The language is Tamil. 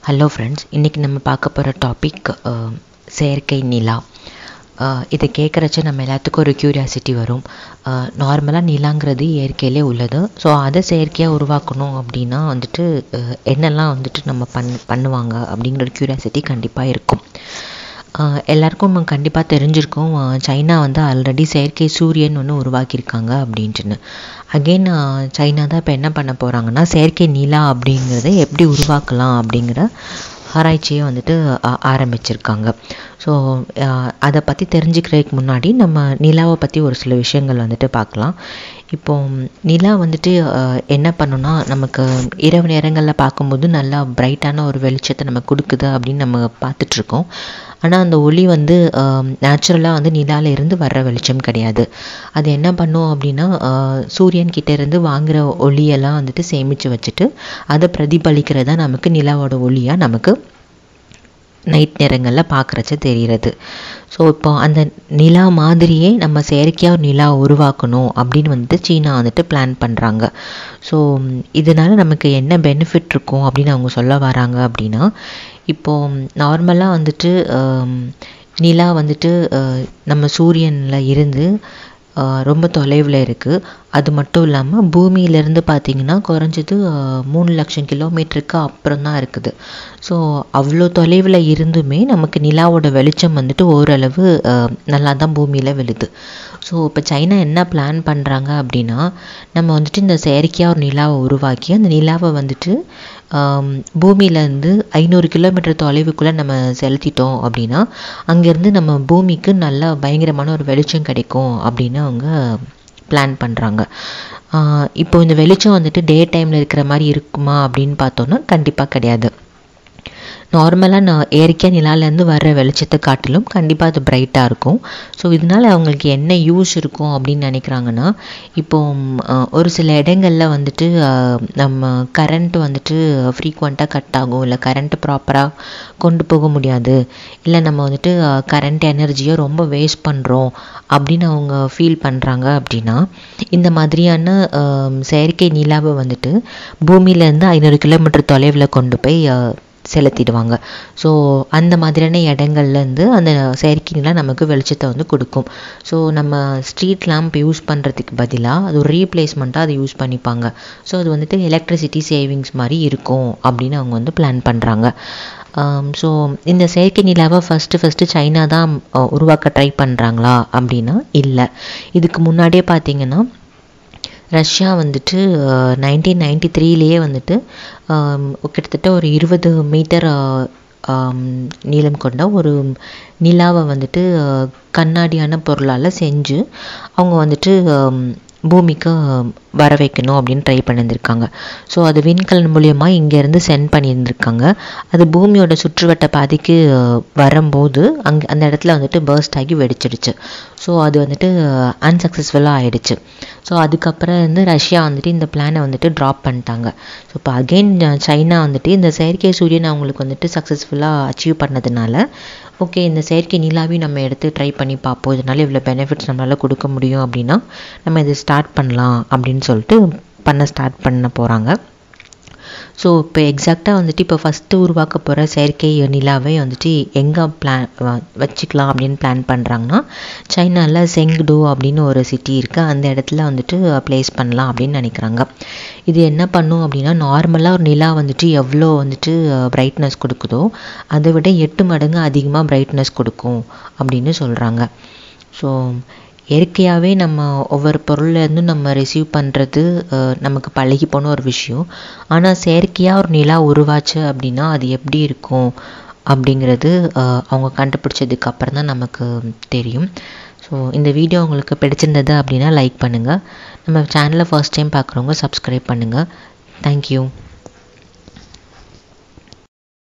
ஹலோ ஃப்ரெண்ட்ஸ் இன்றைக்கி நம்ம பார்க்க போகிற டாபிக் செயற்கை நிலா அஹ் இதை கேட்குறச்ச நம்ம எல்லாத்துக்கும் ஒரு க்யூரியாசிட்டி வரும் நார்மலாக நிலாங்கிறது இயற்கையிலே உள்ளது ஸோ அதை செயற்கையாக உருவாக்கணும் அப்படின்னா வந்துட்டு அஹ் என்னெல்லாம் வந்துட்டு நம்ம பண் பண்ணுவாங்க அப்படிங்கிற ஒரு க்யூரியாசிட்டி கண்டிப்பாக இருக்கும் அஹ் எல்லாருக்கும் கண்டிப்பாக தெரிஞ்சிருக்கும் அஹ் சைனா வந்து ஆல்ரெடி செயற்கை சூரியன் ஒன்று உருவாக்கியிருக்காங்க அப்படின்ட்டுன்னு அகெயின் சைனா தான் இப்போ என்ன பண்ண போகிறாங்கன்னா செயற்கை நிலா அப்படிங்கிறத எப்படி உருவாக்கலாம் அப்படிங்கிற ஆராய்ச்சியை வந்துட்டு ஆ- ஆரம்பிச்சிருக்காங்க ஸோ அதை பற்றி தெரிஞ்சுக்கிறதுக்கு முன்னாடி நம்ம நிலாவை பற்றி ஒரு சில விஷயங்கள் வந்துட்டு பார்க்கலாம் இப்போ நிலா வந்துட்டு அஹ், என்ன பண்ணுன்னா நமக்கு இரவு நேரங்களில் பார்க்கும்போது நல்லா பிரைட்டான ஒரு வெளிச்சத்தை நம்ம கொடுக்குது அப்படின்னு நம்ம பார்த்துட்ருக்கோம் ஆனால் அந்த ஒளி வந்து நேச்சுரலாக வந்து நிலால இருந்து வர்ற வெளிச்சம் கிடையாது அது என்ன பண்ணும் அப்படின்னா அஹ், சூரியன் கிட்ட இருந்து வாங்குற ஒளியெல்லாம் வந்துட்டு சேமித்து வச்சுட்டு அதை பிரதிபலிக்கிறதா நமக்கு நிலாவோட ஒளியாக நமக்கு நைட் நேரங்களில் பார்க்குறச்ச தெரிகிறது ஸோ இப்போ அந்த நிலா மாதிரியே நம்ம செயற்கையாக ஒரு நிலா உருவாக்கணும் அப்படின்னு வந்துட்டு சீனா வந்துட்டு பிளான் பண்ணுறாங்க ஸோ இதனால நமக்கு என்ன பெனிஃபிட் இருக்கும் அப்படின்னு அவங்க சொல்ல வராங்க அப்படின்னா இப்போ நார்மலாக வந்துட்டு ஆம், நிலா வந்துட்டு அஹ், நம்ம சூரியனில் இருந்து ஆஹ் ரொம்ப தொலைவில் இருக்குது அது மட்டும் இல்லாமல் பூமியிலேருந்து பார்த்தீங்கன்னா குறைஞ்சது ஆஹ் மூணு லட்சம் கிலோமீட்டருக்கு அப்புறம் தான் இருக்குது ஸோ அவ்வளோ தொலைவில் இருந்துமே நமக்கு நிலாவோட வெளிச்சம் வந்துட்டு ஓரளவு ஆஹ் நல்லா தான் பூமியில் விழுது ஸோ இப்போ சைனா என்ன பிளான் பண்ணுறாங்க அப்படின்னா நம்ம வந்துட்டு இந்த செயற்கையாக ஒரு நிலாவை உருவாக்கி அந்த நிலாவை வந்துட்டு ஆம், பூமியிலேருந்து ஐநூறு கிலோமீட்டர் தொலைவுக்குள்ளே நம்ம செலுத்திட்டோம் அப்படின்னா அங்கேருந்து நம்ம பூமிக்கு நல்ல பயங்கரமான ஒரு வெளிச்சம் கிடைக்கும் அப்படின்னு அவங்க பிளான் பண்ணுறாங்க இப்போ இந்த வெளிச்சம் வந்துட்டு டே டைமில் இருக்கிற மாதிரி இருக்குமா அப்படின்னு பார்த்தோன்னா கண்டிப்பாக கிடையாது நார்மலாக நான் இயற்கையாக நிலாலேருந்து வர்ற வெளிச்சத்தை காட்டிலும் கண்டிப்பாக அது பிரைட்டாக இருக்கும் ஸோ இதனால் அவங்களுக்கு என்ன யூஸ் இருக்கும் அப்படின்னு நினைக்கிறாங்கன்னா இப்போ ம், அஹ், ஒரு சில இடங்களில் வந்துட்டு அஹ், நம்ம கரண்ட் வந்துட்டு ஃப்ரீக்வெண்ட்டாக கட் ஆகும் இல்லை கரண்ட் ப்ராப்பராக கொண்டு போக முடியாது இல்லை நம்ம வந்துட்டு கரண்ட் எனர்ஜியை ரொம்ப வேஸ்ட் பண்ணுறோம் அப்படின்னு அவங்க ஃபீல் பண்ணுறாங்க அப்படின்னா இந்த மாதிரியான அஹ், செயற்கை நிலாவை வந்துட்டு பூமியிலேருந்து ஐநூறு கிலோமீட்டர் தொலைவில் கொண்டு போய் அஹ், செலுத்திடுவாங்க ஸோ அந்த மாதிரியான இடங்கள்லேருந்து அந்த செயற்கை நிலா நமக்கு வெளிச்சத்தை வந்து கொடுக்கும் ஸோ நம்ம ஸ்ட்ரீட் லேம்ப் யூஸ் பண்ணுறதுக்கு பதிலாக அது ஒரு ரீப்ளேஸ்மெண்ட்டாக அதை யூஸ் பண்ணிப்பாங்க ஸோ அது வந்துட்டு எலக்ட்ரிசிட்டி சேவிங்ஸ் மாதிரி இருக்கும் அப்படின்னு அவங்க வந்து பிளான் பண்ணுறாங்க ஸோ இந்த செயற்கை நிலாவை ஃபஸ்ட்டு ஃபஸ்ட்டு சைனா தான் அஹ், உருவாக்க ட்ரை பண்ணுறாங்களா அப்படின்னா இல்லை இதுக்கு முன்னாடியே பார்த்தீங்கன்னா ரஷ்யா வந்துட்டு நைன்டீன் நைன்டி த்ரீலேயே வந்துட்டு ஆம், கிட்டத்தட்ட ஒரு இருபது மீட்டர் நீளம் கொண்ட ஒரு நிலாவை வந்துட்டு ஆஹ், கண்ணாடியான பொருளால் செஞ்சு அவங்க வந்துட்டு ஆம், பூமிக்கு வர வைக்கணும் அப்படின்னு ட்ரை பண்ணியிருந்திருக்காங்க ஸோ அது விண்கலன் மூலியமாக இங்கேருந்து சென்ட் பண்ணியிருந்திருக்காங்க அது பூமியோட சுற்றுவட்ட பாதைக்கு ஆஹ், வரும்போது அங்கே அந்த இடத்துல வந்துட்டு பர்ஸ்ட் ஆகி வெடிச்சிடுச்சு ஸோ அது வந்துட்டு அன்சக்ஸஸ்ஃபுல்லாக ஆயிடுச்சு ஸோ அதுக்கப்புறம் வந்து ரஷ்யா வந்துட்டு இந்த பிளானை வந்துட்டு ட்ராப் பண்ணிட்டாங்க ஸோ இப்போ அகெயின் சைனா வந்துட்டு இந்த செயற்கை சூரியன் அவங்களுக்கு வந்துட்டு சக்ஸஸ்ஃபுல்லாக அச்சீவ் பண்ணதுனால ஓகே இந்த செயற்கை நிலாவையும் நம்ம எடுத்து ட்ரை பண்ணி பார்ப்போம் இதனால இவ்வளோ பெனிஃபிட்ஸ் நம்மளால் கொடுக்க முடியும் அப்படின்னா நம்ம இதை ஸ்டார்ட் பண்ணலாம் அப்படின்னு சொல்லிட்டு பண்ண ஸ்டார்ட் பண்ண போகிறாங்க ஸோ இப்போ எக்ஸாக்டாக வந்துட்டு இப்போ ஃபஸ்ட்டு உருவாக்க போகிற செயற்கை நிலாவை வந்துட்டு எங்கே பிளான் வச்சுக்கலாம் அப்படின்னு பிளான் பண்ணுறாங்கன்னா சைனாவில் செங்டு அப்படின்னு ஒரு சிட்டி இருக்குது அந்த இடத்துல வந்துட்டு ப்ளேஸ் பண்ணலாம் அப்படின்னு நினைக்கிறாங்க இது என்ன பண்ணும் அப்படின்னா நார்மலாக ஒரு நிலா வந்துட்டு எவ்வளோ வந்துட்டு பிரைட்னஸ் கொடுக்குதோ அதை விட எட்டு மடங்கு அதிகமாக பிரைட்னஸ் கொடுக்கும் அப்படின்னு சொல்கிறாங்க ஸோ இயற்கையாகவே நம்ம ஒவ்வொரு பொருள்லேருந்து நம்ம ரிசீவ் பண்ணுறது நமக்கு பழகி போன ஒரு விஷயம் ஆனால் செயற்கையாக ஒரு நிலா உருவாச்சு அப்படின்னா அது எப்படி இருக்கும் அப்படிங்கிறது அஹ், அவங்க கண்டுபிடிச்சதுக்கு அப்புறம் தான் நமக்கு தெரியும் ஸோ இந்த வீடியோ உங்களுக்கு பிடிச்சிருந்தது அப்படின்னா லைக் பண்ணுங்கள் நம்ம சேனலை ஃபர்ஸ்ட் டைம் பார்க்குறவங்க சப்ஸ்கிரைப் பண்ணுங்கள் தேங்க்யூ